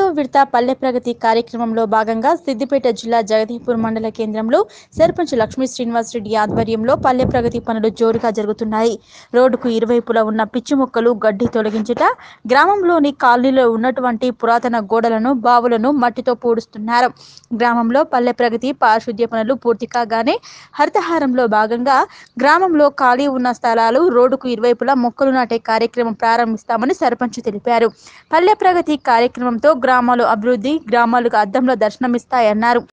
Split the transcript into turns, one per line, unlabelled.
విడత పల్లె ప్రగతి కార్యక్రమంలో భాగంగా సిద్దిపేట జిల్లా జగదీపూర్ మండల కేంద్రంలో సర్పంచ్ లక్ష్మీ శ్రీనివాస్ రెడ్డి ఆధ్వర్యంలో పల్లె ప్రగతి పనులు జోరుగా జరుగుతున్నాయి రోడ్డుకు ఇరువైపులా ఉన్న పిచ్చి మొక్కలు గడ్డి తొలగించుట గ్రామంలోని కాలనీలో ఉన్నటువంటి పురాతన గోడలను బావులను మట్టితో పూడుస్తున్నారు గ్రామంలో పల్లె ప్రగతి పారిశుద్ధ్య పనులు పూర్తి కాగానే హరితహారంలో భాగంగా గ్రామంలో ఖాళీ ఉన్న స్థలాలు రోడ్డుకు ఇరువైపులా మొక్కలు నాటే కార్యక్రమం ప్రారంభిస్తామని సర్పంచ్ తెలిపారు పల్లె ప్రగతి కార్యక్రమంతో గ్రామాలు అభివృద్ధి గ్రామాలకు అద్దంలో దర్శనమిస్తాయన్నారు